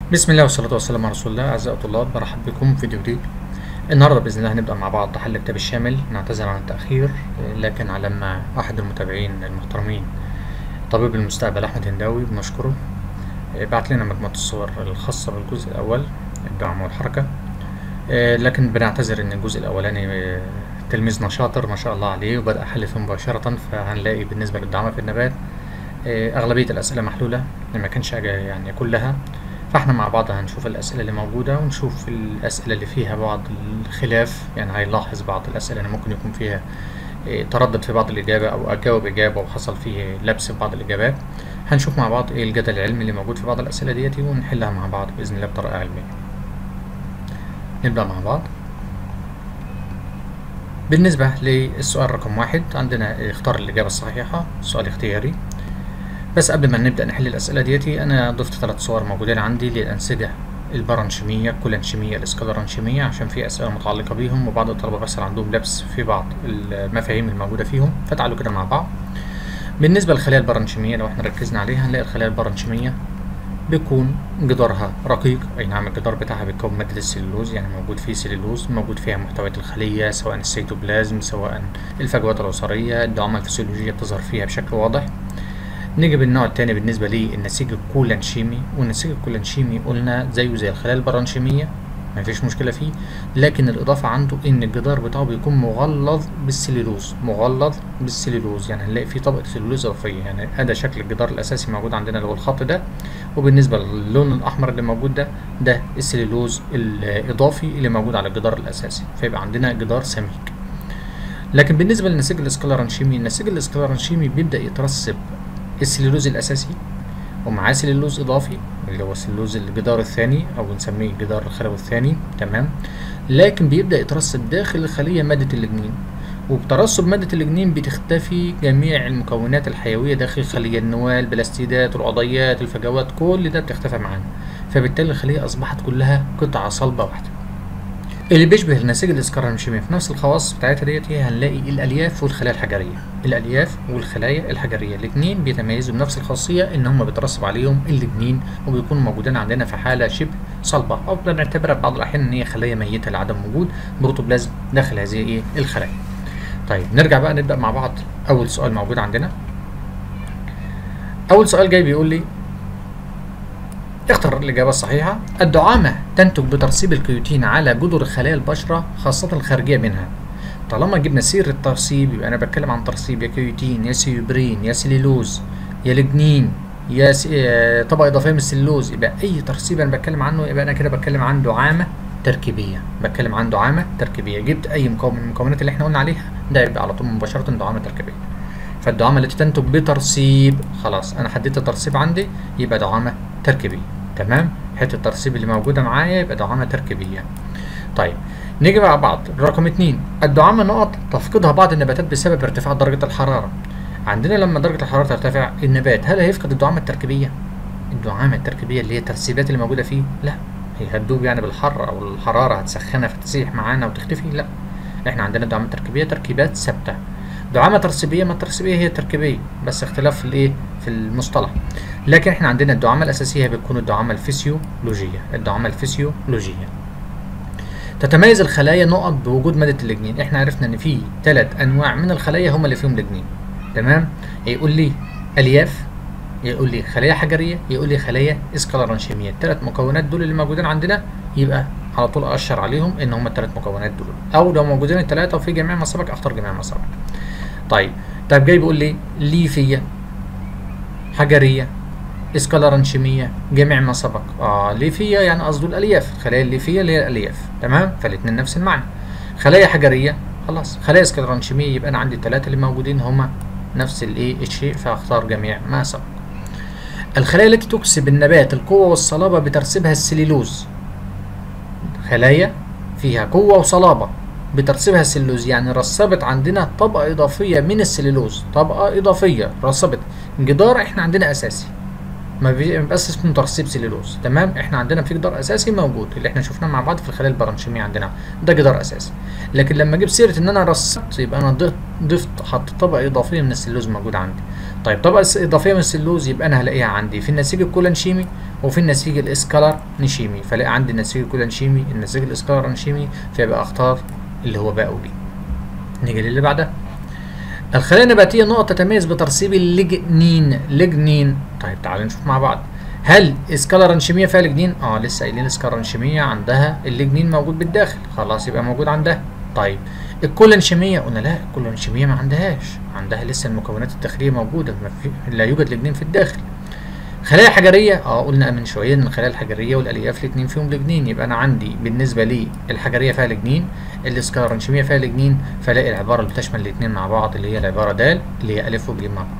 بسم الله والصلاة والسلام على رسول الله أعزائي الطلاب برحب بكم في فيديو جديد النهاردة بإذن الله هنبدأ مع بعض حل الكتاب الشامل نعتذر عن التأخير لكن على ما أحد المتابعين المحترمين طبيب المستقبل أحمد هنداوي بنشكره بعت لنا مجموعة الصور الخاصة بالجزء الأول الدعم والحركة لكن بنعتذر إن الجزء الأولاني تلميذنا شاطر ما شاء الله عليه وبدأ حل فيه مباشرة فهنلاقي بالنسبة للدعامة في النبات أغلبية الأسئلة محلولة ما كانش يعني كلها فاحنا مع بعض هنشوف الأسئلة اللي موجودة ونشوف الأسئلة اللي فيها بعض الخلاف يعني هيلاحظ بعض الأسئلة اللي ممكن يكون فيها تردد في بعض الإجابة أو أجاوب إجابة وحصل فيه لبس في بعض الإجابات هنشوف مع بعض إيه الجدل العلمي اللي موجود في بعض الأسئلة ديتي ونحلها مع بعض بإذن الله بطريقة علمية نبدأ مع بعض بالنسبة للسؤال رقم واحد عندنا اختار الإجابة الصحيحة سؤال اختياري بس قبل ما نبدأ نحل الأسئلة ديتي أنا ضفت ثلاث صور موجودين عندي للأنسجة البرانشيمية الكولانشيمية الاسكالرانشيمية عشان في أسئلة متعلقة بيهم وبعض الطلبة بيحصل عندهم لبس في بعض المفاهيم الموجودة فيهم فتعالوا كده مع بعض بالنسبة للخلايا البرانشيمية لو احنا ركزنا عليها هنلاقي الخلايا البرانشيمية بيكون جدارها رقيق اي نعم الجدار بتاعها بيتكون مادة السلولوز يعني موجود فيه سلولوز موجود فيها محتويات الخلية سواء السيتوبلازم سواء الفجوات الأسرية الدعامة الفسيولوجية بتظهر فيها بشكل واضح نيجي بالنوع التاني بالنسبة للنسيج الكولانشيمي والنسيج الكولانشيمي قلنا زيه زي الخلايا البرانشيمية مفيش مشكلة فيه لكن الإضافة عنده إن الجدار بتاعه بيكون مغلظ بالسليلوز مغلظ بالسليلوز يعني هنلاقي فيه طبقة سليلوز إضافية يعني هذا شكل الجدار الأساسي موجود عندنا اللي هو الخط ده وبالنسبة للون الأحمر اللي موجود ده ده السليلوز الإضافي اللي موجود على الجدار الأساسي فيبقى عندنا جدار سميك لكن بالنسبة للنسيج الاسكلرانشيمي النسيج الاسكلرانشيمي بيبدأ يترسب السليلوز الأساسي ومعاه سليلوز إضافي اللي هو سليلوز الجدار الثاني أو بنسميه الجدار الخلوي الثاني تمام لكن بيبدأ يترسب داخل الخلية مادة اللجنين وبترسب مادة اللجنين بتختفي جميع المكونات الحيوية داخل الخلية النواة البلاستيدات العضيات الفجوات كل ده بتختفي معانا فبالتالي الخلية أصبحت كلها قطعة صلبة واحدة اللي بيشبه النسيج الاسكرانشيمي في نفس الخواص بتاعتها ديت هي هنلاقي الالياف والخلايا الحجريه الالياف والخلايا الحجريه الاثنين بيتميزوا بنفس الخاصيه ان هم بيترسب عليهم اللجنين وبيكونوا موجودين عندنا في حاله شبه صلبه او بنعتبرها في بعض الاحيان ان هي خلايا ميته لعدم وجود بروتوبلازم داخل هذه ايه الخلايا طيب نرجع بقى نبدا مع بعض اول سؤال موجود عندنا اول سؤال جاي بيقول لي اختر الإجابة الصحيحة الدعامة تنتج بترسيب الكيوتين على جذر خلايا البشرة خاصة الخارجية منها طالما جبنا سير الترسيب يبقى أنا بتكلم عن ترسيب يا كيوتين يا سيوبرين يا سليلوز يا لجنين يا س... طبقة إضافية من السلوز يبقى أي ترسيب أنا بتكلم عنه يبقى أنا كده بتكلم عن دعامة تركيبية بتكلم عن دعامة تركيبية جبت أي مكون من المكونات اللي احنا قلنا عليها ده يبقى على طول مباشرة دعامة تركيبية فالدعامة التي تنتج بترسيب خلاص أنا حددت الترسيب عندي يبقى دعامة تركيبية تمام حته الترسيب اللي موجوده معايا يبقى دعامه تركيبيه طيب نيجي مع بعض رقم اتنين الدعامه نقط تفقدها بعض النباتات بسبب ارتفاع درجه الحراره عندنا لما درجه الحراره ترتفع النبات هل هيفقد الدعامه التركيبيه الدعامه التركيبيه اللي هي الترسيبات اللي موجوده فيه لا هي هتدوب يعني بالحر او الحراره هتسخنها فتسيح معانا وتختفي لا احنا عندنا دعامه تركيبيه تركيبات ثابته دعامه ترسيبيه ما الترسيبيه هي تركيبيه بس اختلاف في الايه في المصطلح لكن احنا عندنا الدعامه الاساسيه بتكون الدعامه الفسيولوجيه الدعامه الفسيولوجيه تتميز الخلايا نقط بوجود ماده اللجنين احنا عرفنا ان في ثلاث انواع من الخلايا هم اللي فيهم لجنين تمام يقول لي الياف يقول لي خلايا حجريه يقول لي خلايا اسكالرانشيميه الثلاث مكونات دول اللي موجودين عندنا يبقى على طول اشر عليهم ان هم الثلاث مكونات دول او لو موجودين الثلاثه وفي جميع ما سبق اختار جميع ما سبق طيب طيب جاي بيقول لي ليفيه حجريه اسكالرانشيميه جميع ما سبق اه ليفيه يعني قصده الالياف الخلايا الليفيه اللي هي الالياف تمام فالاثنين نفس المعنى خلايا حجريه خلاص خلايا اسكالرانشيميه يبقى انا عندي الثلاثه اللي موجودين هما نفس الايه الشيء فاختار جميع ما سبق الخلايا التي تكسب النبات القوه والصلابه بترسيبها السليلوز خلايا فيها قوه وصلابه بترسيبها السلوز يعني رسبت عندنا طبقة إضافية من السليلوز طبقة إضافية رسبت جدار إحنا عندنا أساسي ما بيبقاش اسمه ترسيب سليلوز تمام احنا عندنا في جدار اساسي موجود اللي احنا شفناه مع بعض في الخلايا البرانشيميه عندنا ده جدار اساسي لكن لما اجيب سيره ان انا رسبت يبقى انا ضفت ضفت حطيت طبقه اضافيه من السليلوز موجود عندي طيب طبقة إضافية من السلوز يبقى أنا هلاقيها عندي في النسيج الكولانشيمي وفي النسيج الإسكالر نشيمي فلاقي عندي النسيج الكولانشيمي النسيج الإسكالر نشيمي فيبقى أختار اللي هو باء ودي نيجي للي بعدها الخلايا النباتية نقط تتميز بترسيب الليجنين ليجنين طيب تعالوا نشوف مع بعض هل اسكالرانشيمية فيها ليجنين؟ اه لسه قايلين اسكالرانشيمية عندها الليجنين موجود بالداخل خلاص يبقى موجود عندها طيب الكولانشيمية قلنا لا الكولانشيمية ما عندهاش عندها لسه المكونات الداخلية موجودة ما في لا يوجد لجنين في الداخل خلايا حجرية اه قلنا من شوية ان الخلايا الحجرية والالياف الاتنين فيهم لجنين يبقى انا عندي بالنسبة لي الحجرية فيها لجنين الاسكالرانشيمية فيها لجنين فلاقي العبارة اللي بتشمل الاتنين مع بعض اللي هي العبارة د اللي هي الف وج مع بعض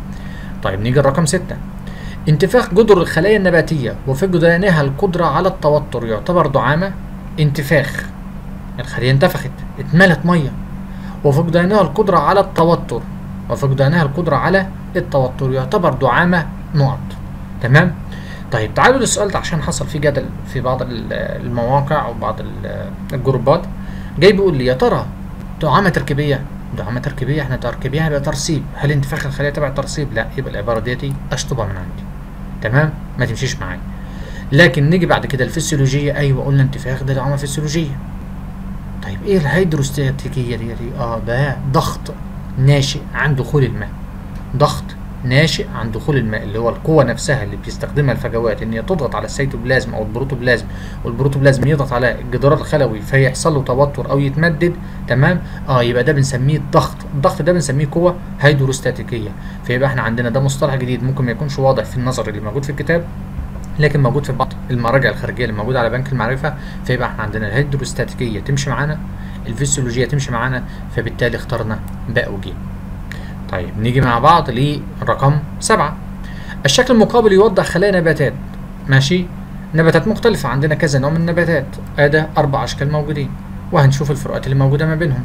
طيب نيجي الرقم ستة انتفاخ جدر الخلايا النباتية وفي جدرانها القدرة على التوتر يعتبر دعامة انتفاخ الخلية انتفخت اتملت مية وفقدانها القدرة على التوتر وفقدانها القدرة على التوتر يعتبر دعامة نقط تمام طيب تعالوا للسؤال ده عشان حصل فيه جدل في بعض المواقع او بعض الجروبات جاي بيقول لي يا ترى دعامة تركيبية دعامة تركيبية احنا تركيبية هيبقى ترسيب هل انتفاخ الخلية تبع الترسيب لا يبقى العبارة ديتي اشطبها من عندي تمام ما تمشيش معايا لكن نيجي بعد كده الفسيولوجية ايوه قلنا انتفاخ ده دعامة فسيولوجية طيب ايه الهيدروستاتيكيه دي, دي اه ده ضغط ناشئ عن دخول الماء ضغط ناشئ عن دخول الماء اللي هو القوه نفسها اللي بيستخدمها الفجوات ان هي تضغط على السيتوبلازم او البروتوبلازم والبروتوبلازم يضغط على الجدار الخلوي فيحصل له توتر او يتمدد تمام اه يبقى ده بنسميه الضغط الضغط ده بنسميه قوه هيدروستاتيكيه فيبقى احنا عندنا ده مصطلح جديد ممكن ما يكونش واضح في النظر اللي موجود في الكتاب لكن موجود في بعض المراجع الخارجيه اللي موجوده على بنك المعرفه فيبقى احنا عندنا الهيدروستاتيكيه تمشي معانا الفسيولوجيه تمشي معانا فبالتالي اخترنا باء وجيم طيب نيجي مع بعض لرقم سبعة الشكل المقابل يوضح خلايا نباتات ماشي نباتات مختلفة عندنا كذا نوع من النباتات ادي أربع أشكال موجودين وهنشوف الفروقات اللي موجودة ما بينهم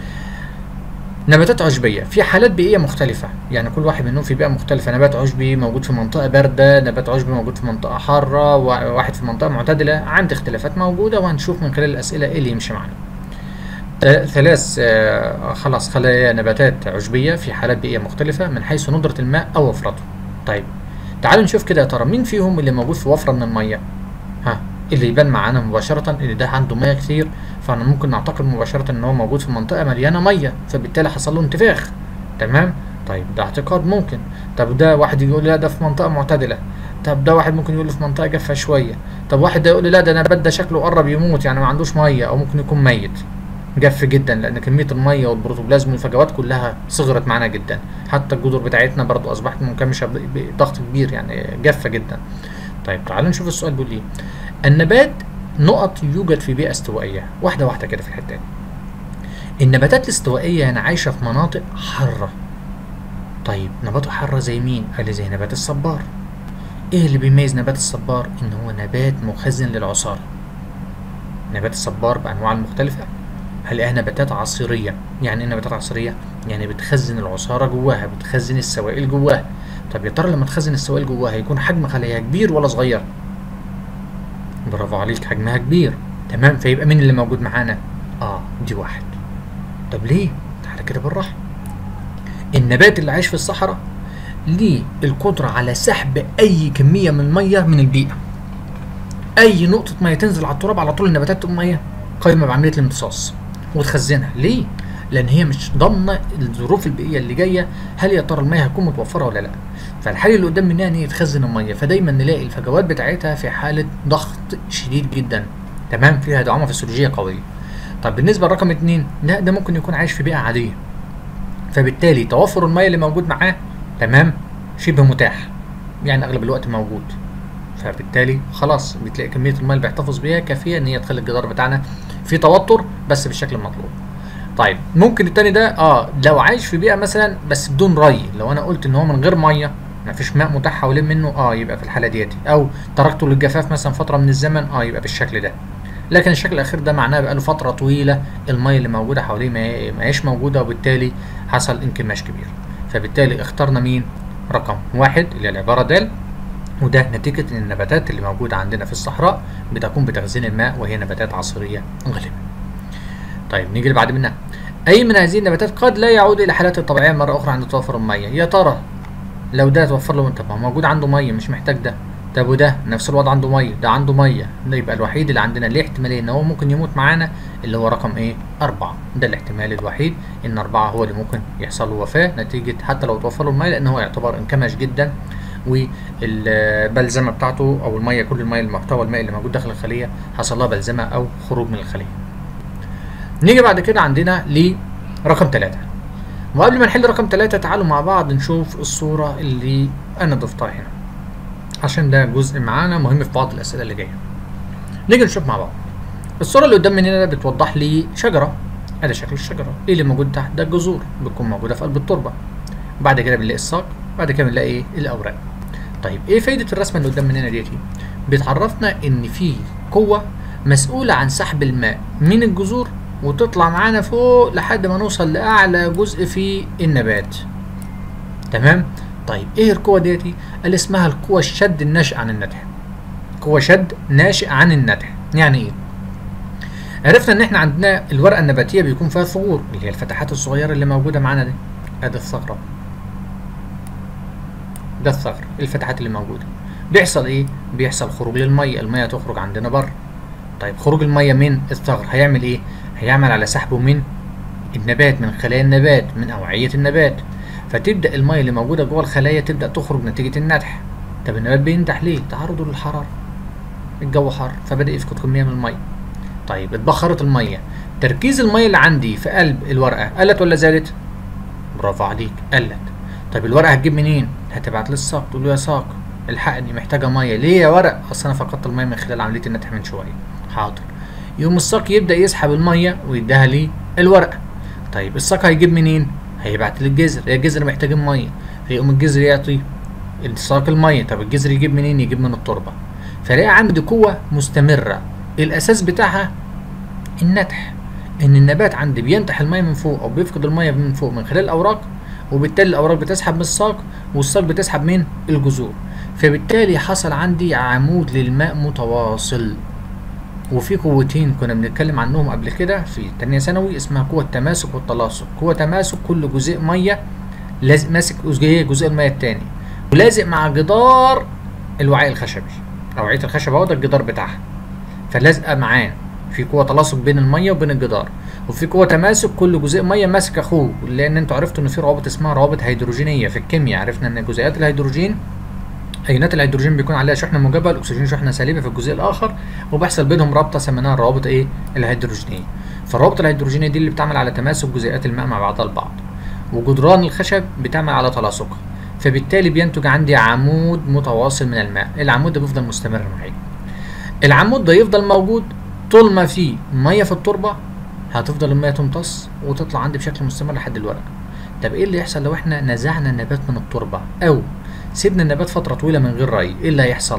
نباتات عشبية في حالات بيئية مختلفة يعني كل واحد منهم في بيئة مختلفة نبات عشبي موجود في منطقة باردة نبات عشبي موجود في منطقة حارة واحد في منطقة معتدلة عندي اختلافات موجودة وهنشوف من خلال الأسئلة ايه اللي يمشي معانا ثلاث آه خلاص خلايا نباتات عشبية في حالات بيئية مختلفة من حيث ندرة الماء أو وفرته طيب تعالوا نشوف كده يا ترى مين فيهم اللي موجود في وفرة من المية ها اللي يبان معانا مباشرة ان ده عنده مية كتير فانا ممكن نعتقد مباشرة ان هو موجود في منطقة مليانة مية فبالتالي حصل له انتفاخ تمام طيب ده اعتقاد ممكن طب ده واحد يقول لا ده في منطقة معتدلة طب ده واحد ممكن يقول في منطقة جافة شوية طب واحد ده يقول لا ده نبات ده شكله قرب يموت يعني ما عندوش مية او ممكن يكون ميت جاف جدا لان كميه الميه والبروتوبلازم والفجوات كلها صغرت معانا جدا حتى الجذور بتاعتنا برضو اصبحت منكمشه بضغط كبير يعني جافه جدا طيب تعالوا نشوف السؤال بيقول ايه النبات نقط يوجد في بيئه استوائيه واحده واحده كده في الحته دي النباتات الاستوائيه هنا عايشه في مناطق حاره طيب نباته حاره زي مين قال لي زي نبات الصبار ايه اللي بيميز نبات الصبار ان هو نبات مخزن للعصاره نبات الصبار بانواعه المختلفه هلاقيها نباتات عصيريه يعني ايه نباتات عصيريه يعني بتخزن العصاره جواها بتخزن السوائل جواها طب يا ترى لما تخزن السوائل جواها هيكون حجم خلاياها كبير ولا صغير برافو عليك حجمها كبير تمام فيبقى مين اللي موجود معانا اه دي واحد طب ليه تعالى كده بالراحه النبات اللي عايش في الصحراء ليه القدره على سحب اي كميه من الميه من البيئه اي نقطه ميه تنزل على التراب على طول النباتات تقوم ميه قايمه بعمليه الامتصاص وتخزنها ليه لان هي مش ضامنه الظروف البيئيه اللي جايه هل يا ترى الميه هتكون متوفره ولا لا فالحل اللي قدام منها ان هي تخزن الميه فدايما نلاقي الفجوات بتاعتها في حاله ضغط شديد جدا تمام فيها دعامه فسيولوجيه قويه طب بالنسبه لرقم اتنين لا ده ممكن يكون عايش في بيئه عاديه فبالتالي توفر الميه اللي موجود معاه تمام شبه متاح يعني اغلب الوقت موجود فبالتالي خلاص بتلاقي كميه الميه اللي بيحتفظ بيها كافيه ان هي تخلي الجدار بتاعنا في توتر بس بالشكل المطلوب طيب ممكن التاني ده اه لو عايش في بيئه مثلا بس بدون ري لو انا قلت ان هو من غير ميه ما فيش ماء متاح حوالين منه اه يبقى في الحاله ديتي او تركته للجفاف مثلا فتره من الزمن اه يبقى بالشكل ده لكن الشكل الاخير ده معناه بقى له فتره طويله الميه اللي موجوده حواليه ما هيش موجوده وبالتالي حصل انكماش كبير فبالتالي اخترنا مين رقم واحد اللي هي العباره د وده نتيجة ان النباتات اللي موجودة عندنا في الصحراء بتكون بتخزين الماء وهي نباتات عصرية غالبا. طيب نيجي اللي بعد منها. أي من هذه النباتات قد لا يعود إلى حالته الطبيعية مرة أخرى عند توفر المية، يا ترى لو ده توفر له طب ما هو موجود عنده ميه مش محتاج ده طب وده نفس الوضع عنده ميه ده عنده ميه ده يبقى الوحيد اللي عندنا ليه احتماليه ان هو ممكن يموت معانا اللي هو رقم ايه أربعة ده الاحتمال الوحيد ان أربعة هو اللي ممكن يحصل له وفاه نتيجه حتى لو توفر له الميه لان هو يعتبر انكمش جدا والبلزمه بتاعته او الميه كل الميه المحتوى المائي اللي موجود داخل الخليه حصل لها بلزمه او خروج من الخليه نيجي بعد كده عندنا لرقم ثلاثة وقبل ما نحل رقم ثلاثة تعالوا مع بعض نشوف الصورة اللي أنا ضفتها هنا عشان ده جزء معانا مهم في بعض الأسئلة اللي جاية نيجي نشوف مع بعض الصورة اللي قدام مننا بتوضح لي شجرة ادي شكل الشجرة ايه اللي موجود تحت ده الجذور بتكون موجودة في قلب التربة بعد كده بنلاقي الساق بعد كده بنلاقي ايه الأوراق طيب ايه فايدة الرسمة اللي قدام مننا ديتي بتعرفنا ان في قوة مسؤولة عن سحب الماء من الجذور وتطلع معانا فوق لحد ما نوصل لأعلى جزء في النبات تمام طيب ايه القوة ديتي قال اسمها القوة الشد الناشئة عن النتح قوة شد ناشئ عن النتح يعني ايه عرفنا ان احنا عندنا الورقة النباتية بيكون فيها ثغور اللي هي الفتحات الصغيرة اللي موجودة معانا دي ادي الثغرة ده الثغر الفتحات اللي موجودة بيحصل ايه بيحصل خروج للمية المية تخرج عندنا بره طيب خروج المية من الثغر هيعمل ايه هيعمل على سحبه من النبات من خلايا النبات من أوعية النبات فتبدأ المية اللي موجودة جوه الخلايا تبدأ تخرج نتيجة النتح طب النبات بينتح ليه؟ تعرضه للحرارة الجو حر فبدأ يفقد كمية من المية طيب اتبخرت المية تركيز المية اللي عندي في قلب الورقة قلت ولا زادت؟ برافو عليك قلت طب الورقة هتجيب منين؟ هتبعت للساق تقول له يا ساق الحقني محتاجة مية ليه يا ورق؟ أصل أنا فقدت المية من خلال عملية النتح من شوية حاضر يقوم الساق يبدا يسحب الميه ويديها للورقه طيب الساق هيجيب منين هيبعت للجذر يا الجذر محتاجين ميه فيقوم الجذر يعطي الساق الميه طب الجذر يجيب منين يجيب من التربه فلاقي عندي قوه مستمره الاساس بتاعها النتح ان النبات عندي بينتح الميه من فوق او بيفقد الميه من فوق من خلال الاوراق وبالتالي الاوراق بتسحب من الساق والساق بتسحب من الجذور فبالتالي حصل عندي عمود للماء متواصل وفي قوتين كنا بنتكلم عنهم قبل كده في تانية ثانوي اسمها قوة التماسك والتلاصق قوة تماسك كل جزيء مية لازق ماسك جزء جزء المية التاني ولازق مع جدار الوعاء الخشبي أوعية الخشب اهو ده الجدار بتاعها فلازقة معاه في قوة تلاصق بين المية وبين الجدار وفي قوة تماسك كل جزيء مية ماسك أخوه لأن أنتوا عرفتوا إن في روابط اسمها روابط هيدروجينية في الكيمياء عرفنا إن جزيئات الهيدروجين ايونات الهيدروجين بيكون عليها شحنه موجبه الاكسجين شحنه سالبه في الجزء الاخر وبيحصل بينهم رابطه سميناها الروابط ايه الهيدروجينيه فالروابط الهيدروجينيه دي اللي بتعمل على تماسك جزيئات الماء مع بعضها البعض وجدران الخشب بتعمل على تلاصقها فبالتالي بينتج عندي عمود متواصل من الماء العمود ده بيفضل مستمر معايا العمود ده يفضل موجود طول ما في ميه في التربه هتفضل الميه تمتص وتطلع عندي بشكل مستمر لحد الورقه طب ايه اللي يحصل لو احنا نزعنا النبات من التربه او سيبنا النبات فترة طويلة من غير ري ايه اللي هيحصل؟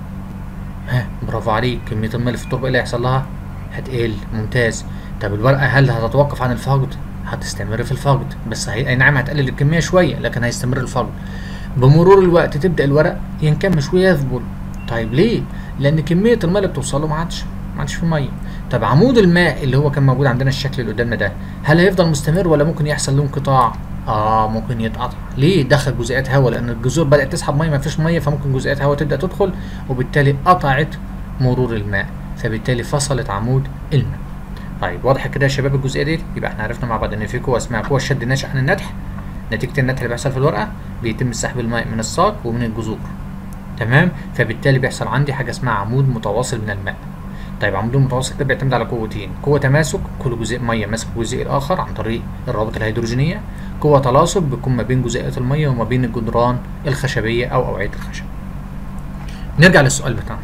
ها برافو عليك كمية الماء في التربة ايه اللي هيحصل لها؟ هتقل ممتاز طب الورقة هل هتتوقف عن الفقد؟ هتستمر في الفقد بس هي اي نعم هتقلل الكمية شوية لكن هيستمر الفقد بمرور الوقت تبدأ الورق ينكمش ويذبل طيب ليه؟ لأن كمية الماء اللي بتوصله ما عادش ما عادش في مية طب عمود الماء اللي هو كان موجود عندنا الشكل اللي قدامنا ده هل هيفضل مستمر ولا ممكن يحصل له انقطاع؟ اه ممكن يتقطع ليه دخل جزيئات هواء لان الجذور بدات تسحب ميه ما فيش ميه فممكن جزيئات هواء تبدا تدخل وبالتالي قطعت مرور الماء فبالتالي فصلت عمود الماء طيب واضح كده يا شباب الجزئيه دي يبقى احنا عرفنا مع بعض ان في قوه اسمها قوه الشد الناشئ عن النتح نتيجه النتح اللي بيحصل في الورقه بيتم سحب الماء من الساق ومن الجذور تمام فبالتالي بيحصل عندي حاجه اسمها عمود متواصل من الماء طيب عمود المتوسط ده بيعتمد على قوتين قوه تماسك كل جزيء ميه ماسك الجزيء الاخر عن طريق الروابط الهيدروجينيه قوة تلاصق بتكون ما بين جزيئات المية وما بين الجدران الخشبية أو أوعية الخشب. نرجع للسؤال بتاعنا.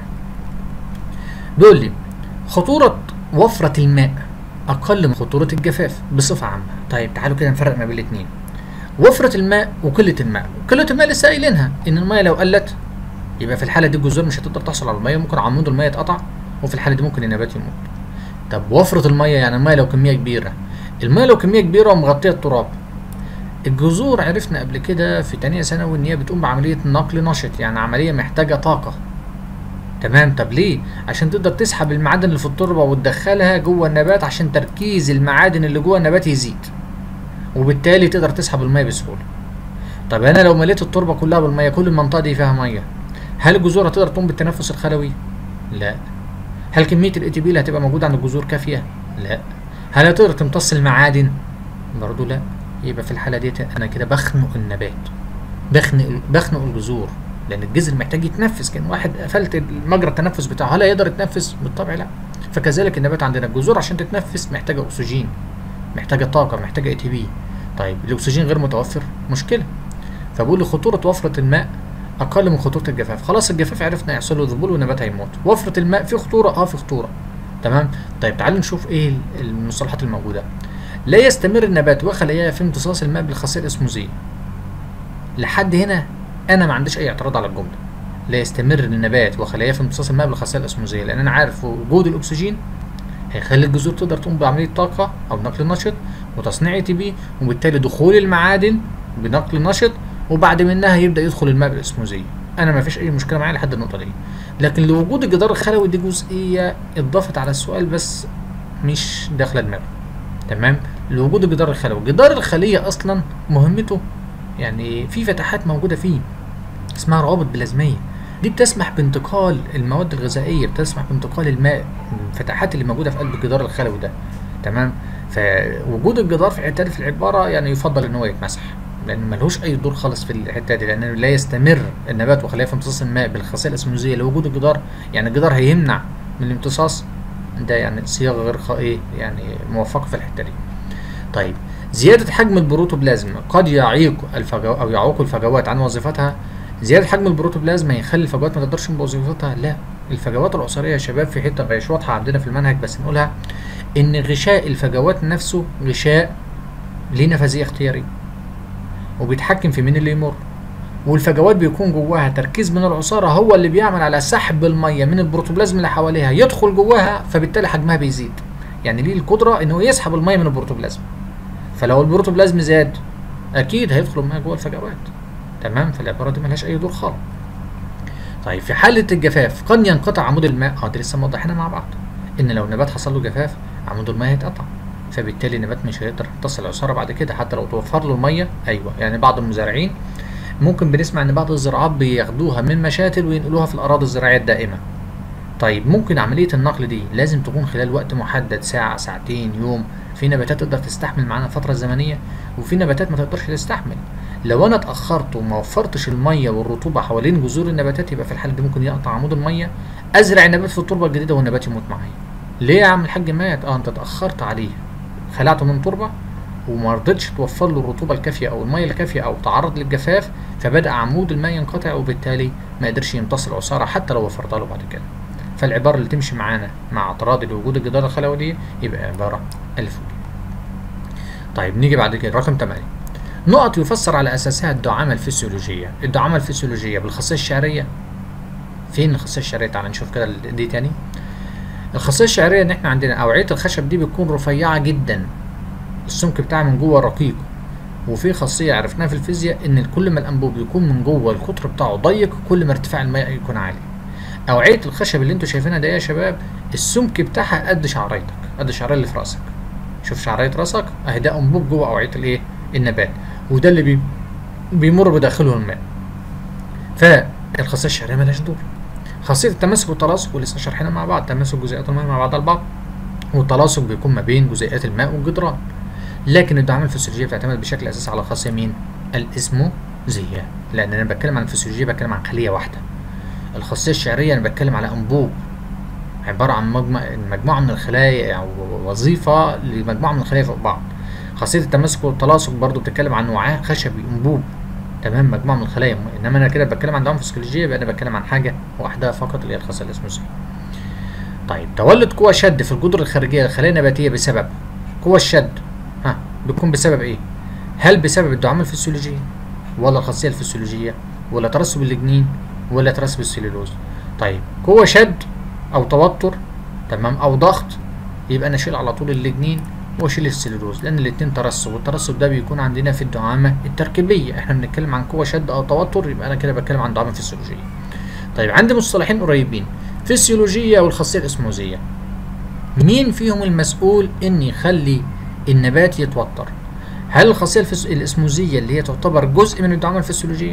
بيقول لي خطورة وفرة الماء أقل من خطورة الجفاف بصفة عامة. طيب تعالوا كده نفرق ما بين الاتنين. وفرة الماء وقلة الماء. قلة الماء لسه قايلينها إن المية لو قلت يبقى في الحالة دي الجذور مش هتقدر تحصل على المية ممكن عمود المية يتقطع وفي الحالة دي ممكن النبات يموت. طب وفرة المية يعني المية لو كمية كبيرة. المية لو كمية كبيرة ومغطية التراب الجذور عرفنا قبل كده في تانية ثانوي ان هي بتقوم بعملية نقل نشط يعني عملية محتاجة طاقة تمام طب ليه عشان تقدر تسحب المعادن اللي في التربة وتدخلها جوه النبات عشان تركيز المعادن اللي جوه النبات يزيد وبالتالي تقدر تسحب المية بسهولة طب انا لو مليت التربه كلها بالميه كل المنطقه دي فيها ميه هل الجذور هتقدر تقوم بالتنفس الخلوي لا هل كميه الاي تي بي اللي هتبقى موجوده عند الجذور كافيه لا هل هتقدر تمتص المعادن برضه لا يبقى في الحاله دي انا كده بخنق النبات بخنق بخنق الجذور لان الجذر محتاج يتنفس كان واحد قفلت مجرى التنفس بتاعه هل هيقدر يتنفس بالطبع لا فكذلك النبات عندنا الجذور عشان تتنفس محتاجه اكسجين محتاجه طاقه محتاجه اي تي بي طيب الاكسجين غير متوفر مشكله فبقول لي خطوره وفره الماء اقل من خطوره الجفاف خلاص الجفاف عرفنا يحصل له ذبول والنبات هيموت وفره الماء في خطوره اه في خطوره تمام طيب تعالوا نشوف ايه المصطلحات الموجوده لا يستمر النبات وخلاياه في امتصاص الماء بالخاصيه الاسموزيه لحد هنا انا ما عنديش اي اعتراض على الجمله لا يستمر النبات وخلاياه في امتصاص الماء بالخاصيه الاسموزيه لان انا عارف وجود الاكسجين هيخلي الجذور تقدر تقوم بعمليه طاقه او نقل نشط وتصنيع اي تي بي وبالتالي دخول المعادن بنقل نشط وبعد منها يبدا يدخل الماء بالاسموزيه انا ما فيش اي مشكله معايا لحد النقطه دي لكن لوجود الجدار الخلوي دي جزئيه اتضافت على السؤال بس مش داخله دماغي تمام لوجود الجدار الخلوي جدار الخليه اصلا مهمته يعني في فتحات موجوده فيه اسمها روابط بلازميه دي بتسمح بانتقال المواد الغذائيه بتسمح بانتقال الماء الفتحات اللي موجوده في قلب الجدار الخلوي ده تمام فوجود الجدار في الحته دي في العباره يعني يفضل ان هو يتمسح لان ملهوش اي دور خالص في الحته دي لان لا يستمر النبات وخلايا في امتصاص الماء بالخاصيه الاسموزيه لوجود الجدار يعني الجدار هيمنع من الامتصاص ده يعني صياغه غير خ... ايه يعني موفقه في الحته دي طيب زيادة حجم البروتوبلازم قد يعيق الفجو أو يعوق الفجوات عن وظيفتها زيادة حجم البروتوبلازم هيخلي الفجوات ما تقدرش بوظيفتها لا الفجوات العصارية يا شباب في حتة مش واضحة عندنا في المنهج بس نقولها إن غشاء الفجوات نفسه غشاء ليه نفاذية اختيارية وبيتحكم في مين اللي يمر والفجوات بيكون جواها تركيز من العصارة هو اللي بيعمل على سحب المية من البروتوبلازم اللي حواليها يدخل جواها فبالتالي حجمها بيزيد يعني ليه القدرة إنه يسحب المية من البروتوبلازم فلو البروتوبلازم زاد اكيد هيدخل الماء جوه الفجوات تمام فالعباره دي ملهاش اي دور خالص طيب في حاله الجفاف قد ينقطع عمود الماء اه دي لسه موضحينها مع بعض ان لو النبات حصل له جفاف عمود الماء هيتقطع فبالتالي النبات مش هيقدر يمتص العصاره بعد كده حتى لو توفر له الميه ايوه يعني بعض المزارعين ممكن بنسمع ان بعض الزراعات بياخدوها من مشاتل وينقلوها في الاراضي الزراعيه الدائمه طيب ممكن عمليه النقل دي لازم تكون خلال وقت محدد ساعه ساعتين يوم في نباتات تقدر تستحمل معانا الفتره الزمنيه وفي نباتات ما تقدرش تستحمل لو انا اتاخرت وما وفرتش الميه والرطوبه حوالين جذور النباتات يبقى في الحاله دي ممكن يقطع عمود الميه ازرع النبات في التربه الجديده والنبات يموت معايا ليه يا عم الحاج مات اه انت اتاخرت عليه خلعته من تربه وما رضيتش توفر له الرطوبه الكافيه او الميه الكافيه او تعرض للجفاف فبدا عمود الماء ينقطع وبالتالي ما قدرش يمتص العصاره حتى لو وفرتها له بعد كده فالعباره اللي تمشي معانا مع اعتراض لوجود الجدار الخلوي دي يبقى عباره الف طيب نيجي بعد كده رقم 8 نقط يفسر على اساسها الدعامه الفسيولوجيه الدعامه الفسيولوجيه بالخاصيه الشعريه فين الخاصيه الشعريه تعال نشوف كده دي تاني الخاصيه الشعريه ان احنا عندنا اوعيه الخشب دي بتكون رفيعه جدا السمك بتاعها من جوه رقيق وفي خاصيه عرفناها في الفيزياء ان كل ما الانبوب يكون من جوه القطر بتاعه ضيق كل ما ارتفاع الماء يكون عالي اوعيه الخشب اللي انتوا شايفينها دي يا شباب السمك بتاعها قد شعريتك قد الشعريه اللي في راسك شوف شعريه راسك اهي ده انبوب جوه اوعيه الايه النبات وده اللي بي بيمر بداخله الماء فالخاصيه الشعريه مالهاش دور خاصيه التماسك والتلاصق ولسه شارحينها مع بعض تماسك جزيئات الماء مع بعضها البعض والتلاصق بيكون ما بين جزيئات الماء والجدران لكن الدعامه الفسيولوجيه بتعتمد بشكل اساسي على خاصيه مين الاسموزيه لان انا بتكلم عن الفسيولوجيه بتكلم عن خليه واحده الخاصيه الشعريه انا بتكلم على انبوب عباره عن مجموعه مجموعه من الخلايا او وظيفه لمجموعه من الخلايا فوق بعض خاصيه التماسك والتلاصق برضو بتتكلم عن وعاء خشبي انبوب تمام مجموعه من الخلايا انما انا كده بتكلم عن دعامه فسيولوجيه يبقى انا بتكلم عن حاجه واحده فقط اللي هي الخاصيه الاسموزيه طيب تولد قوى شد في الجدر الخارجيه للخلايا النباتيه بسبب قوى الشد ها بتكون بسبب ايه هل بسبب الدعامه الفسيولوجيه ولا الخاصيه الفسيولوجيه ولا ترسب اللجنين ولا ترسب السليلوز طيب قوه شد او توتر تمام او ضغط يبقى انا اشيل على طول اللجنين واشيل السليلوز لان الاتنين ترسب والترسب ده بيكون عندنا في الدعامه التركيبيه احنا بنتكلم عن قوه شد او توتر يبقى انا كده بتكلم عن دعامه فسيولوجيه طيب عندي مصطلحين قريبين فسيولوجيه والخاصيه الاسموزيه مين فيهم المسؤول ان يخلي النبات يتوتر هل الخاصيه الفس... الاسموزيه اللي هي تعتبر جزء من الدعامه الفسيولوجيه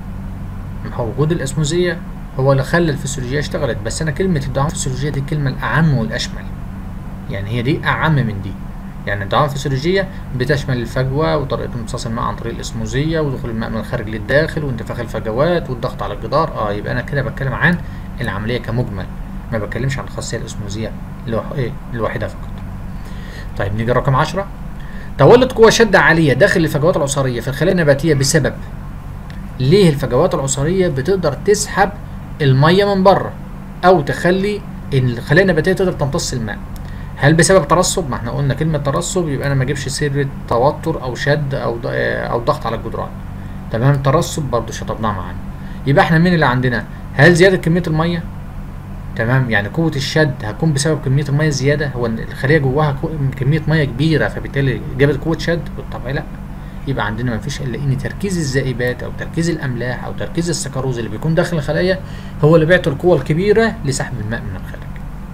ما هو وجود الاسموزيه هو اللي خلى الفسيولوجيه اشتغلت بس انا كلمه الدعامه الفسيولوجيه دي الكلمه الاعم والاشمل يعني هي دي اعم من دي يعني الدعامه الفسيولوجيه بتشمل الفجوه وطريقه امتصاص الماء عن طريق الاسموزيه ودخول الماء من الخارج للداخل وانتفاخ الفجوات والضغط على الجدار اه يبقى انا كده بتكلم عن العمليه كمجمل ما بتكلمش عن الخاصيه الاسموزيه الوح... ايه الواحده فقط طيب نيجي رقم 10 تولد قوة شدة عالية داخل الفجوات العصارية في الخلايا النباتية بسبب ليه الفجوات العصارية بتقدر تسحب المية من بره أو تخلي الخلايا النباتية تقدر تمتص الماء هل بسبب ترسب؟ ما احنا قلنا كلمة ترسب يبقى أنا ما أجيبش سيرة توتر أو شد أو أو ضغط على الجدران تمام ترسب برضه شطبناها معانا يبقى احنا مين اللي عندنا؟ هل زيادة كمية المية؟ تمام يعني قوة الشد هتكون بسبب كمية المية الزيادة هو الخلية جواها كمية مية كبيرة فبالتالي جابت قوة شد بالطبع لا يبقى عندنا مفيش الا ان تركيز الذائبات او تركيز الاملاح او تركيز السكروز اللي بيكون داخل الخلايا هو اللي بيعطي القوة الكبيرة لسحب الماء من الخارج.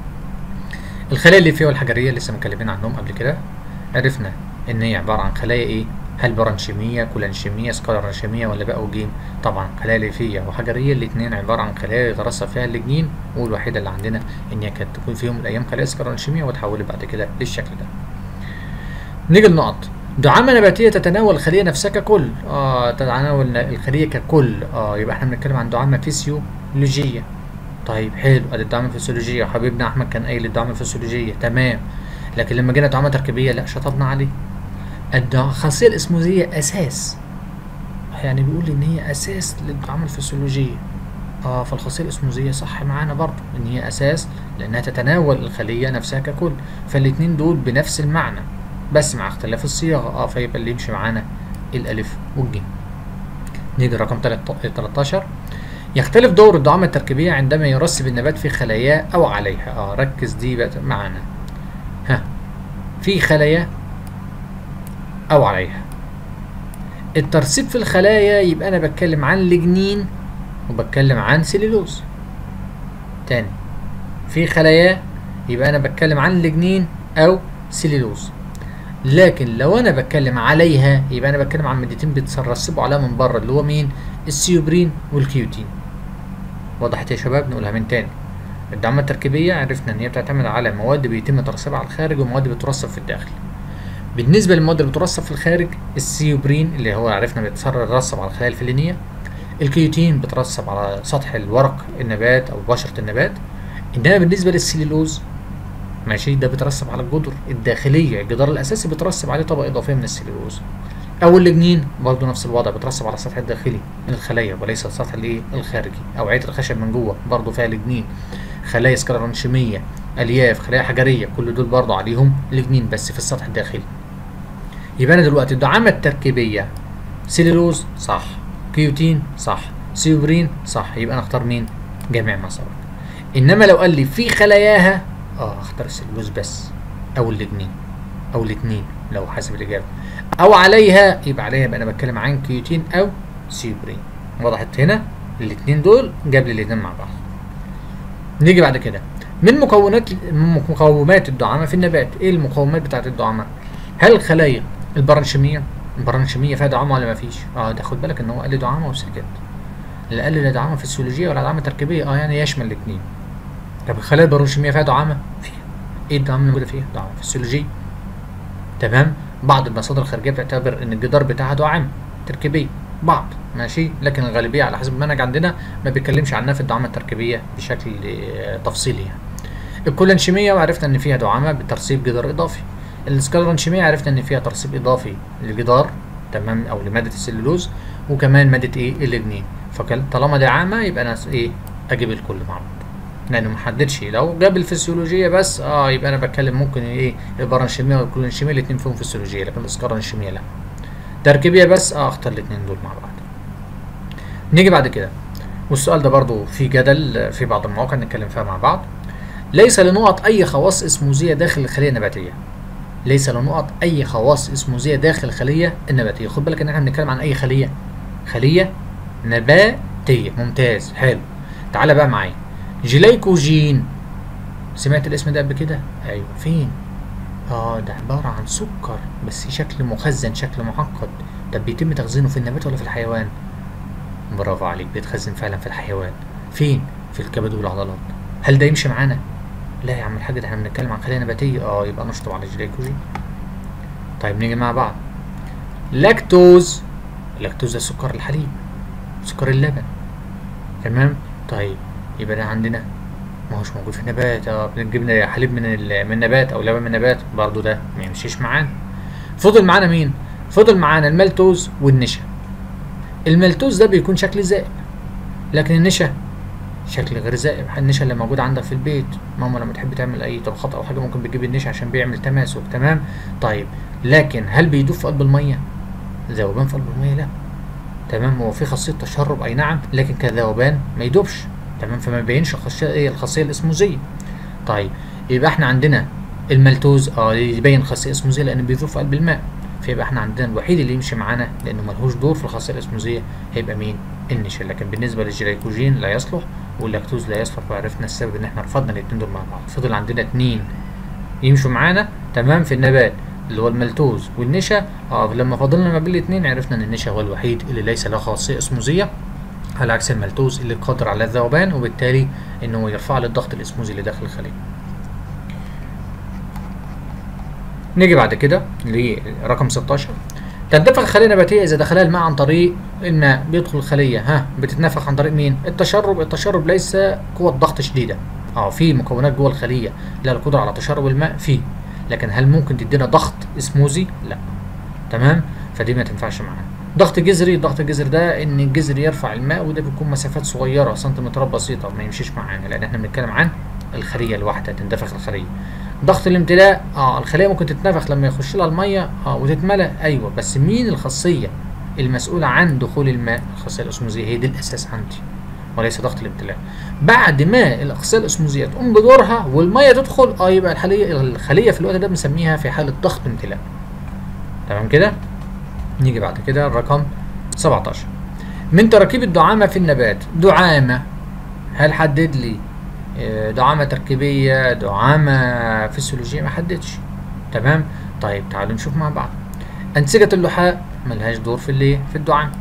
الخلايا الليفية والحجرية لسه متكلمين عنهم قبل كده عرفنا ان هي عبارة عن خلايا ايه؟ هل برانشيمية كولانشيمية سكالرانشيمية ولا باء وجيم طبعا خلايا ليفية وحجرية الاتنين عبارة عن خلايا يترسب فيها الليجنين والوحيدة اللي عندنا ان هي كانت تكون في يوم من الايام خلايا سكالرانشيمية وتحولت بعد كده للشكل ده نيجي للنقط دعامة نباتية تتناول الخلية نفسها ككل اه تتناول الخلية ككل اه يبقى احنا بنتكلم عن دعامة فيسيولوجية طيب حلو ادي الدعامة الفسيولوجية حبيبنا احمد كان قايل الدعامة الفسيولوجية تمام لكن لما جينا دعامة تركيبية لا شطبنا عليه الخاصية الاسموزية أساس يعني بيقول لي إن هي أساس للدعامة الفسيولوجية اه فالخاصية الاسموزية صح معانا برضو إن هي أساس لأنها تتناول الخلية نفسها ككل فالاتنين دول بنفس المعنى بس مع اختلاف الصياغة اه فيبقى اللي يمشي معانا الألف والجيم نيجي رقم 13 يختلف دور الدعامة التركيبية عندما يرسب النبات في خلاياه أو عليها اه ركز دي بقى معانا ها في خلايا أو عليها الترسيب في الخلايا يبقى أنا بتكلم عن لجنين وبتكلم عن سليلوز تاني في خلايا يبقى أنا بتكلم عن لجنين أو سليلوز لكن لو أنا بتكلم عليها يبقى أنا بتكلم عن مادتين بيترسبوا عليها من بره اللي هو مين السيوبرين والكيوتين وضحت يا شباب نقولها من تاني الدعامة التركيبية عرفنا إن هي بتعتمد على مواد بيتم ترسيبها على الخارج ومواد بترسب في الداخل بالنسبه للمواد اللي بترسب في الخارج السيوبرين اللي هو عرفنا بيترسب على الخلايا الفلينيه الكيوتين بترسب على سطح الورق النبات او بشره النبات انما بالنسبه للسليلوز ماشي ده بيترسب على الجدر الداخليه الجدار الاساسي بيترسب عليه طبقه اضافيه من السليلوز او اللجنين برضه نفس الوضع بيترسب على السطح الداخلي من الخلايا وليس السطح الايه الخارجي اوعيه الخشب من جوه برضه فيها لجنين خلايا سكلرانشيميه الياف خلايا حجريه كل دول برضه عليهم لجنين بس في السطح الداخلي يبقى انا دلوقتي الدعامه التركيبيه سيلولوز صح كيوتين صح سيوبرين صح يبقى انا اختار مين جميع ما سبق انما لو قال لي في خلاياها اه اختار السيلولوز بس او اللجنين او الاثنين لو حسب الاجابه او عليها يبقى عليها يبقى انا بتكلم عن كيوتين او سيوبرين وضحت هنا الاثنين دول جاب لي الاثنين مع بعض نيجي بعد كده من مكونات مقومات الدعامه في النبات ايه المقومات بتاعت الدعامه هل الخلايا البرانشيميه البرانشيميه فيها دعامه ولا ما فيش اه ده خد بالك ان هو قال لي دعامه وسكت لا قال لي لا دعامه فسيولوجيه ولا دعامه تركيبيه اه يعني يشمل الاثنين طب الخلايا البرانشيميه فيها دعامه فيها ايه الدعامه اللي موجوده فيها دعامه فسيولوجيه تمام بعض المصادر الخارجيه بتعتبر ان الجدار بتاعها دعامه تركيبيه بعض ماشي لكن الغالبيه على حسب المنهج عندنا ما بيتكلمش عنها في الدعامه التركيبيه بشكل تفصيلي يعني الكولانشيميه وعرفنا ان فيها دعامه بترسيب جدار اضافي السكالرانشيمية عرفنا ان فيها ترسيب اضافي للجدار تمام او لمادة السلولوز وكمان مادة ايه اللجنين فطالما دعامة يبقى انا ايه اجيب الكل مع بعض لانه محددش لو جاب الفسيولوجية بس اه يبقى انا بتكلم ممكن ايه البرانشيمية والكولانشيمية الاتنين فيهم فسيولوجية لكن السكالرانشيمية لا تركيبية بس اه اختار الاتنين دول مع بعض نيجي بعد كده والسؤال ده برضو في جدل في بعض المواقع نتكلم فيها مع بعض ليس لنقط اي خواص اسموزية داخل الخلية النباتية ليس لنقط اي خواص اسموزيه داخل الخليه النباتيه خد بالك ان احنا بنتكلم عن اي خليه خليه نباتيه ممتاز حلو تعالى بقى معايا جليكوجين سمعت الاسم ده قبل كده ايوه فين اه ده عبارة عن سكر بس شكل مخزن شكل معقد طب بيتم تخزينه في النبات ولا في الحيوان برافو عليك بيتخزن فعلا في الحيوان فين في الكبد والعضلات هل ده يمشي معانا لا يا عم الحاج ده احنا بنتكلم عن خلايا نباتية اه يبقى نشطب على الجليكوجين طيب نيجي مع بعض لاكتوز اللاكتوز ده سكر الحليب سكر اللبن تمام طيب يبقى ده عندنا ما هوش موجود في النبات اه بنجيب حليب من ال- من النبات او لبن من النبات برضو ده ما يمشيش معانا فضل معانا مين فضل معانا المالتوز والنشا المالتوز ده بيكون شكل زائب لكن النشا شكل غير زائب النشا اللي موجود عندك في البيت ماما لما تحب تعمل اي طبخات او حاجه ممكن بتجيب النشا عشان بيعمل تماسك تمام طيب لكن هل بيدوب في قلب الميه ذوبان في قلب الميه لا تمام هو في خاصيه تشرب اي نعم لكن كذوبان ما يدوبش تمام فما يبينش الخاصيه ايه الخاصيه الاسموزيه طيب يبقى احنا عندنا المالتوز اه يبين خاصيه اسموزيه لان بيذوب في قلب الماء فيبقى احنا عندنا الوحيد اللي يمشي معانا لانه ملهوش دور في الخاصيه الاسموزيه هيبقى مين النشا لكن بالنسبه للجليكوجين لا يصلح واللاكتوز لا يصلح وعرفنا السبب ان احنا رفضنا الاثنين دول مع بعض فضل عندنا اتنين يمشوا معانا تمام في النبات اللي هو المالتوز والنشا اه لما فضلنا ما بين الاثنين عرفنا ان النشا هو الوحيد اللي ليس له خاصيه اسموزيه على عكس المالتوز اللي قادر على الذوبان وبالتالي انه يرفع لي الضغط الاسموزي اللي داخل الخليه نيجي بعد كده لرقم 16 تندفع الخلية النباتية إذا دخلها الماء عن طريق الماء بيدخل الخلية ها بتتنفخ عن طريق مين؟ التشرب التشرب ليس قوة ضغط شديدة اه في مكونات جوه الخلية لها القدرة على تشرب الماء فيه لكن هل ممكن تدينا ضغط اسموزي؟ لا تمام؟ فدي ما تنفعش معانا ضغط جذري ضغط الجذر ده ان الجذر يرفع الماء وده بيكون مسافات صغيرة سنتيمترات بسيطة ما يمشيش معانا لان احنا بنتكلم عن الخلية الواحدة تندفخ الخلية ضغط الامتلاء اه الخليه ممكن تتنفخ لما يخش لها الميه اه وتتملى ايوه بس مين الخاصيه المسؤوله عن دخول الماء الخاصيه الاسموزيه هي دي الاساس عندي وليس ضغط الامتلاء بعد ما الخاصيه الاسموزيه تقوم بدورها والميه تدخل اه يبقى الخليه الخليه في الوقت ده بنسميها في حاله ضغط امتلاء تمام كده نيجي بعد كده الرقم 17 من تراكيب الدعامه في النبات دعامه هل حدد لي آه، دعامة تركيبية دعامة فسيولوجية ما حددش تمام طيب تعالوا نشوف مع بعض أنسجة اللحاء ملهاش دور في الايه في الدعامة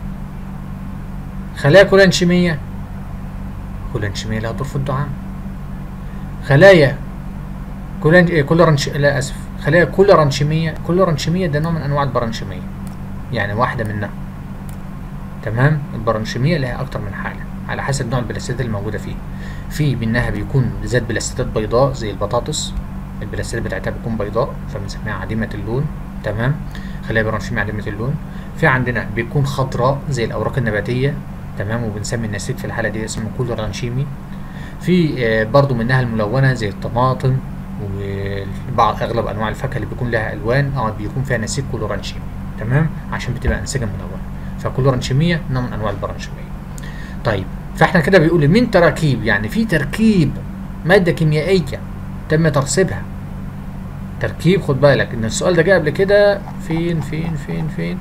خلايا كولانشيمية كولانشيمية لها دور في الدعامة خلايا كولان إيه، كولرانش لا اسف خلايا كولرانشيمية كولرانشيمية ده نوع من انواع البرانشيمية يعني واحدة منها تمام البرانشيمية لها اكتر من حالة على حسب نوع البلاستيدات اللي موجودة فيه في منها بيكون ذات بلاستيدات بيضاء زي البطاطس البلاستيدات بتاعتها بتكون بيضاء فبنسميها عديمة اللون تمام خلايا برانشيمية عديمة اللون في عندنا بيكون خضراء زي الأوراق النباتية تمام وبنسمي النسيج في الحالة دي اسمه كولورانشيمي في آه، برضو منها الملونة زي الطماطم وبعض أغلب أنواع الفاكهة اللي بيكون لها ألوان اه بيكون فيها نسيج كولورانشيمي تمام عشان بتبقى أنسجة ملونة فكولورانشيمية نوع من أنواع البرانشيمية طيب فاحنا كده بيقول لي من تراكيب يعني في تركيب مادة كيميائية تم ترسيبها تركيب خد بالك ان السؤال ده جه قبل كده فين فين فين فين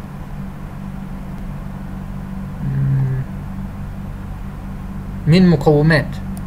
مم. من مقومات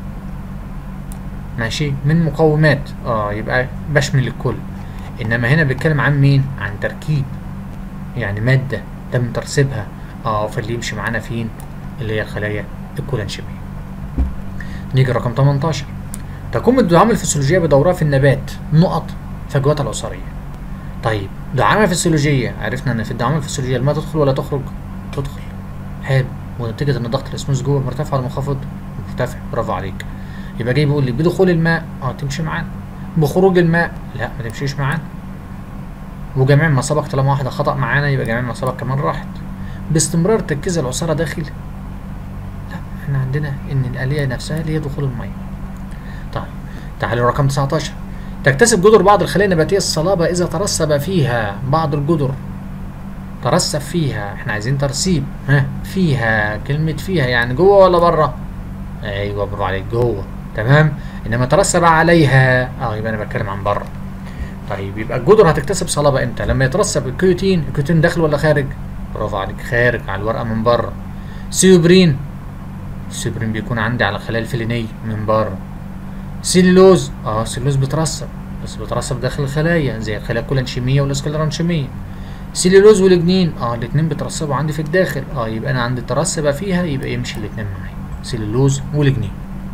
ماشي من مقومات اه يبقى بشمل الكل انما هنا بيتكلم عن مين عن تركيب يعني مادة تم ترسيبها اه فاللي يمشي معانا فين اللي هي الخلايا الكولانشيمية نيجي رقم 18 تقوم الدعامة الفسيولوجية بدورها في النبات نقط فجوات العصارية طيب دعامة فسيولوجية عرفنا ان في الدعامة الفسيولوجية الماء تدخل ولا تخرج تدخل حلو ونتيجة ان ضغط الاسموس جوه مرتفع ولا منخفض مرتفع برافو عليك يبقى جاي بيقول لي بدخول الماء اه تمشي معانا بخروج الماء لا ما تمشيش معانا وجميع ما سبق طالما واحدة خطأ معانا يبقى جميع ما سبق كمان راحت باستمرار تركيز العصارة داخل لا احنا عندنا ان الآلية نفسها اللي هي دخول المية طيب تعالوا رقم 19 تكتسب جذر بعض الخلايا النباتية الصلابة إذا ترسب فيها بعض الجذر ترسب فيها احنا عايزين ترسيب ها فيها كلمة فيها يعني جوه ولا بره ايوه برافو عليك جوه تمام انما ترسب عليها اه يبقى انا بتكلم عن بره طيب يبقى الجذر هتكتسب صلابة امتى لما يترسب الكيوتين الكيوتين داخل ولا خارج برافو عليك خارج على الورقة من بره سيوبرين السيوبرين بيكون عندي على الخلايا الفلينية من بره سيلولوز اه سيلولوز بترسب بس بترسب داخل الخلايا زي الخلايا الكولانشيميه والاسكلرانشيميه سيلولوز والجنين اه الاتنين بيترسبوا عندي في الداخل اه يبقى انا عندي ترسب فيها يبقى يمشي الاتنين معايا سيلولوز والجنين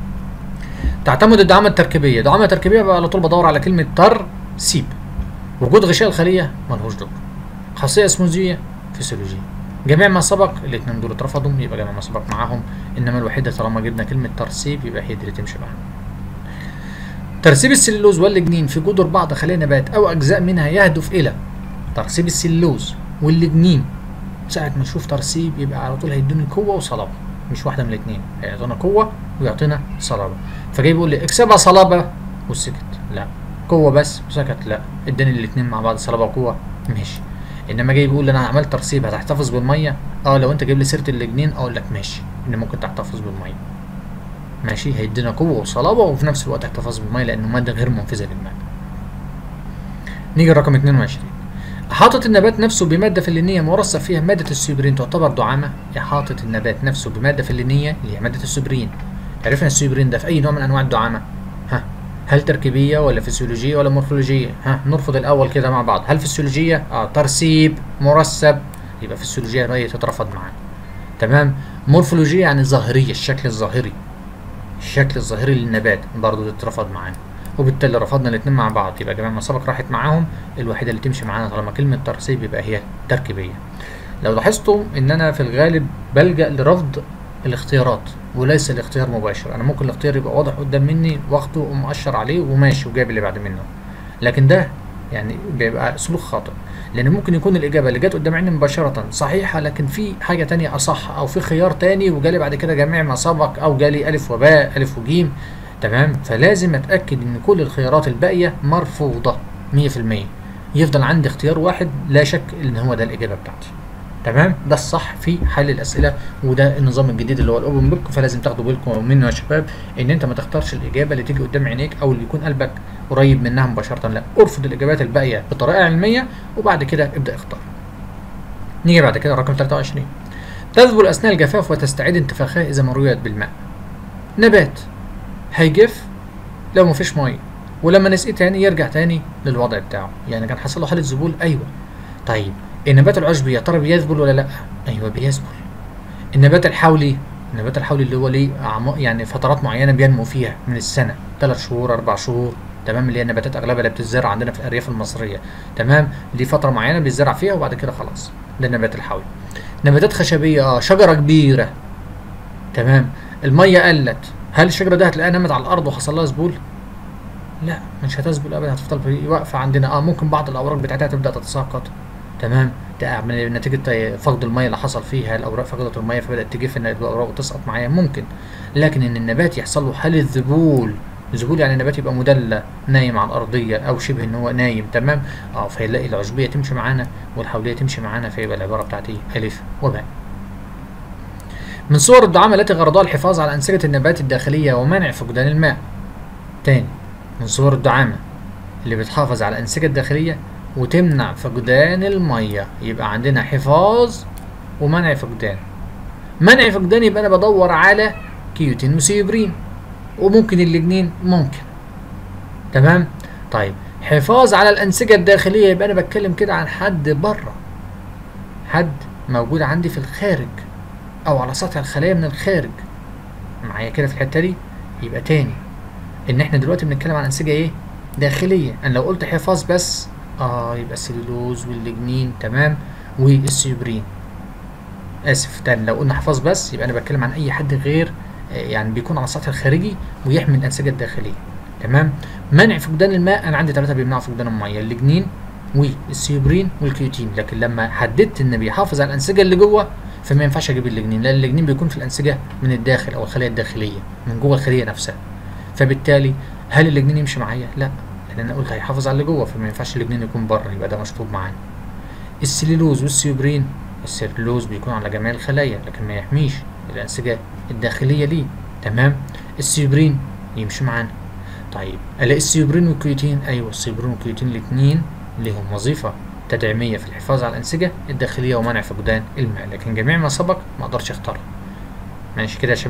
تعتمد الدعامة التركيبية الدعامة التركيبية بقى على طول بدور على كلمة ترسيب وجود غشاء الخلية ملهوش دور خاصية اسموزية فسيولوجية جميع ما سبق الاتنين دول اترفضوا يبقى جميع ما سبق معاهم انما الوحيدة طالما جبنا كلمة ترسيب يبقى هي دي اللي تمشي معاها ترسيب السلولوز واللجنين في جذور بعض خلايا نبات او اجزاء منها يهدف الى ترسيب السلولوز واللجنين ساعة ما نشوف ترسيب يبقى على طول هيدوني قوة وصلابة مش واحدة من الاتنين هيعطينا قوة ويعطينا صلابة فجاي بيقول لي اكسبها صلابة وسكت لا قوة بس وسكت لا اداني الاتنين مع بعض صلابة وقوة ماشي انما جاي بيقول لي انا عملت ترسيب هتحتفظ بالمية اه لو انت جايب لي سيرة اللجنين اقول لك ماشي ان ممكن تحتفظ بالمية ماشي هيدينا قوة وصلابة وفي نفس الوقت احتفاظ بالمية لانه مادة غير منفذة للماء نيجي لرقم 22 إحاطة النبات نفسه بمادة فلينية مرصع فيها مادة السيبرين تعتبر دعامة إحاطة النبات نفسه بمادة فلينية اللي هي مادة السيبرين عرفنا السيبرين ده في أي نوع من أنواع الدعامة ها هل تركيبية ولا فسيولوجية ولا مورفولوجية ها نرفض الأول كده مع بعض هل فسيولوجية اه ترسيب مرسب يبقى فسيولوجية هي تترفض معانا تمام مورفولوجية يعني ظاهرية الشكل الظاهري الشكل الظاهري للنبات برضه تترفض معانا وبالتالي رفضنا الاثنين مع بعض يبقى جميع ما سبق راحت معاهم الوحيده اللي تمشي معانا طالما كلمه ترسيب يبقى هي تركيبيه لو لاحظتوا ان انا في الغالب بلجا لرفض الاختيارات وليس الاختيار مباشر انا ممكن الاختيار يبقى واضح قدام مني واخده ومؤشر عليه وماشي وجايب اللي بعد منه لكن ده يعني بيبقى سلوك خاطئ لان ممكن يكون الاجابه اللي جت قدام عيني مباشره صحيحه لكن في حاجه تانية اصح او في خيار تاني وجالي بعد كده جميع ما سبق او جالي الف وباء الف وجيم تمام فلازم اتاكد ان كل الخيارات الباقيه مرفوضه 100% يفضل عندي اختيار واحد لا شك ان هو ده الاجابه بتاعتي تمام ده الصح في حل الاسئله وده النظام الجديد اللي هو الاوبن بوك فلازم تاخدوا بالكم منه يا شباب ان انت ما تختارش الاجابه اللي تيجي قدام عينيك او اللي يكون قلبك قريب منها مباشره لا ارفض الاجابات الباقيه بطريقه علميه وبعد كده ابدا اختار نيجي بعد كده رقم 23 تذبل اثناء الجفاف وتستعيد انتفاخها اذا ما رويت بالماء نبات هيجف لو مفيش ميه ولما نسقيه تاني يرجع تاني للوضع بتاعه يعني كان حصل له حاله ذبول ايوه طيب النبات العشبي يا ترى بيذبل ولا لا ايوه بيذبل النبات الحولي النبات الحولي اللي هو ليه أعما- يعني فترات معينه بينمو فيها من السنه ثلاث شهور اربع شهور تمام اللي هي النباتات اغلبها اللي بتزرع عندنا في الارياف المصريه تمام دي فتره معينه بيزرع فيها وبعد كده خلاص ده النبات الحولي نباتات خشبيه اه شجره كبيره تمام الميه قلت هل الشجره دي هتلاقيها نمت على الارض وحصل لها ذبول لا مش هتذبل ابدا هتفضل في- واقفه عندنا اه ممكن بعض الاوراق بتاعتها تبدا تتساقط تمام ده من نتيجه فقد الميه اللي حصل فيها الاوراق فقدت الميه فبدات تجف ان الاوراق وتسقط معايا ممكن لكن ان النبات يحصل له حاله ذبول ذبول يعني النبات يبقى مدلى نايم على الارضيه او شبه ان هو نايم تمام اه فيلاقي العشبيه تمشي معانا والحوليه تمشي معانا فيبقى العباره بتاعتي الف وباء من صور الدعامة التي غرضها الحفاظ على أنسجة النبات الداخلية ومنع فقدان الماء. تاني من صور الدعامة اللي بتحافظ على الأنسجة الداخلية وتمنع فقدان المية يبقى عندنا حفاظ ومنع فقدان. منع فقدان يبقى أنا بدور على كيوتين وسيبرين وممكن اللجنين ممكن. تمام؟ طيب حفاظ على الأنسجة الداخلية يبقى أنا بتكلم كده عن حد بره. حد موجود عندي في الخارج. او على سطح الخلايا من الخارج معايا كده في الحته دي يبقى تاني ان احنا دلوقتي بنتكلم عن انسجه ايه داخليه انا لو قلت حفاظ بس اه يبقى السليلوز واللجنين تمام والسيوبرين اسف تاني لو قلنا حفاظ بس يبقى انا بتكلم عن اي حد غير آه، يعني بيكون على السطح الخارجي ويحمي الانسجه الداخليه تمام منع فقدان الماء انا عندي ثلاثه بيمنعوا فقدان الميه اللجنين والسيوبرين والكيوتين لكن لما حددت ان بيحافظ على الانسجه اللي جوه فما ينفعش اجيب اللجنين لان اللجنين بيكون في الانسجه من الداخل او الخلايا الداخليه من جوه الخليه نفسها فبالتالي هل اللجنين يمشي معايا لا لان انا قلت هيحافظ على اللي جوه فما ينفعش اللجنين يكون بره يبقى ده مشطوب معانا السليلوز والسيوبرين السليلوز بيكون على جميع الخلايا لكن ما يحميش الانسجه الداخليه ليه تمام السيوبرين يمشي معانا طيب الاقي السيوبرين والكيوتين ايوه السيوبرين والكيوتين الاثنين ليهم وظيفه تدعيميه في الحفاظ على الانسجه الداخليه ومنع فقدان الماء لكن جميع ما سبق ما اقدرش اختاره ماشي كده يا شباب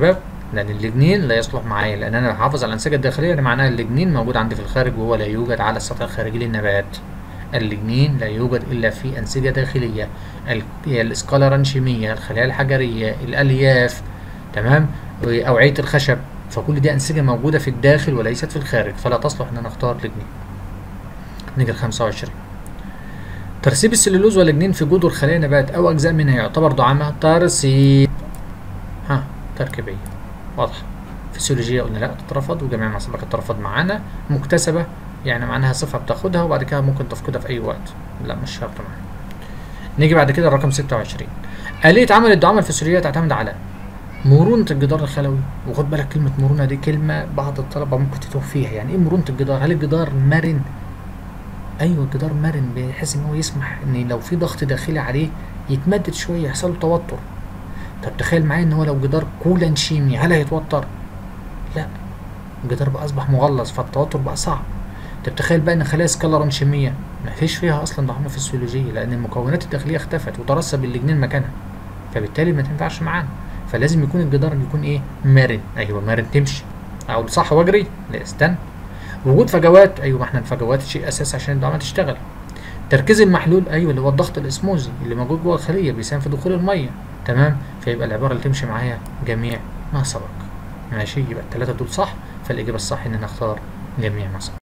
لان اللجنين لا يصلح معايا لان انا بحافظ على الانسجه الداخليه اللي معناها اللجنين موجود عندي في الخارج وهو لا يوجد على السطح الخارجي للنبات اللجنين لا يوجد الا في انسجه داخليه ال- الاسكالرانشيميه الخلايا الحجريه الالياف تمام واوعيه الخشب فكل دي انسجه موجوده في الداخل وليست في الخارج فلا تصلح ان انا اختار لجنين نيجي ل 25 ترسيب السلولوز واللجنين في جذور خلايا نبات او اجزاء منها يعتبر دعامه ترسيب ها تركيبيه واضحه فسيولوجيه قلنا لا تترفض وجميع ما سبق اترفض معانا مكتسبه يعني معناها صفه بتاخدها وبعد كده ممكن تفقدها في اي وقت لا مش شرط معانا نيجي بعد كده الرقم 26 آلية عمل الدعامة الفسيولوجية تعتمد على مرونة الجدار الخلوي وخد بالك كلمة مرونة دي كلمة بعض الطلبة ممكن تتوه فيها يعني ايه مرونة الجدار هل الجدار مرن ايوه الجدار مرن بحيث ان هو يسمح ان لو في ضغط داخلي عليه يتمدد شوية يحصل له توتر طب تخيل معايا ان هو لو جدار كولانشيمي هل هيتوتر لا الجدار بقى اصبح مغلظ فالتوتر بقى صعب طب تخيل بقى ان خلايا سكالرانشيمية ما فيش فيها اصلا دعامة فسيولوجية لان المكونات الداخلية اختفت وترسب اللجنين مكانها فبالتالي ما تنفعش معانا فلازم يكون الجدار يكون ايه مرن ايوه مرن تمشي اقول صح واجري لا استنى وجود فجوات ايوه ما احنا الفجوات شيء اساسي عشان الدعامه تشتغل تركيز المحلول ايوه اللي هو الضغط الاسموزي اللي موجود جوه الخليه بيساهم في دخول الميه تمام فيبقى العباره اللي تمشي معايا جميع ما سبق ماشي يبقى الثلاثه دول صح فالاجابه الصح ان انا اختار جميع ما سبق